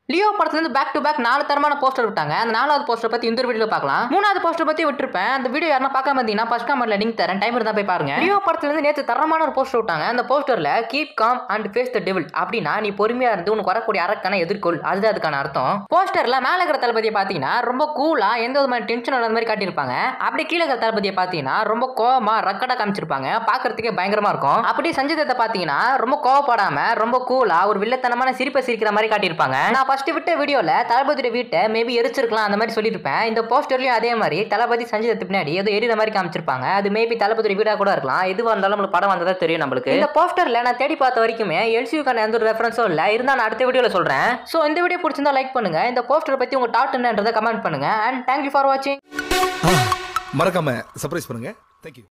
Leo படத்துல இருந்து back to back நாலு தரமான போஸ்டர் விட்டாங்க அந்த நாலாவது போஸ்டர் பத்தி இந்த வீடியோ பார்க்கலாம் மூணாவது போஸ்டர் பத்தி விட்டுருப்பேன் அந்த வீடியோ யாரா பார்க்காம இருந்தீங்கன்னா ஃபர்ஸ்ட் கமெண்ட்ல லிங்க் தரேன் டைம் இருந்தா போய் பாருங்க லியோ படத்துல இருந்து நேற்று தரமான ஒரு போஸ்டர் விட்டாங்க அந்த போஸ்டர்ல keep calm and face the devil அப்படின்னா நீ பொறுமையா இருந்து உனக்கு வரக்கூடிய அரக்கான எதிர்கொள் அதுதான் அதுக்கான அர்த்தம் போஸ்டர்ல மேல இருக்கிற தளபதியை பார்த்தீங்கன்னா ரொம்ப கூலா எந்த விதமான டென்ஷன் இல்லாத மாதிரி காட்டியிருப்பாங்க அப்படி கீழே இருக்கிற தளபதியை பார்த்தீங்கன்னா ரொம்ப கோவமா ரக்கடா காமிச்சிருப்பாங்க பார்க்கறதுக்கே பயங்கரமா இருக்கும் அப்படி சஞ்சிதத்தை பார்த்தீங்கன்னா ரொம்ப கோவப்படாம ரொம்ப கூலா ஒரு வில்லத்தனமான சிரிப்பை சிரிக்கிற மாதிரி காட்டியிருப்பாங்க நான் ஃபர்ஸ்ட் விட்ட வீடியோல தளபதியோட வீட்டை மேபி எரிச்சிருக்கலாம் அந்த மாதிரி சொல்லியிருப்பேன் இந்த போஸ்டர்லயும் அதே மாதிரி தளபதி சஞ்சிதத்து பின்னாடி ஏதோ எரியிற மாதிரி காமிச்சிருப்பாங்க அது மேபி தளபதியோட வீடா கூட இருக்கலாம் எதுவாக இருந்தாலும் நம்மளுக்கு படம் வந்ததா தெரியும் நம்மளுக்கு இந்த போஸ்டர்ல நான் தேடி பார்த்த வரைக்குமே எல்சியூக்கான எந்த ஒரு ரெஃபரன்ஸும் இல்லை இருந்தால் நான் அடுத்த வீடியோல சொல்றேன் ஸோ இந்த வீடியோ பிடிச்சிருந்தா லைக் பண்ணுங்க இந்த போஸ்டர் பத்தி உங்க டாட் என்னன்றதை கமெண்ட் பண்ணுங்க அண்ட் தேங்க்யூ ஃபார் வாட்சிங் மறக்காம சர்ப்ரைஸ் பண்ணுங்க தேங்க்யூ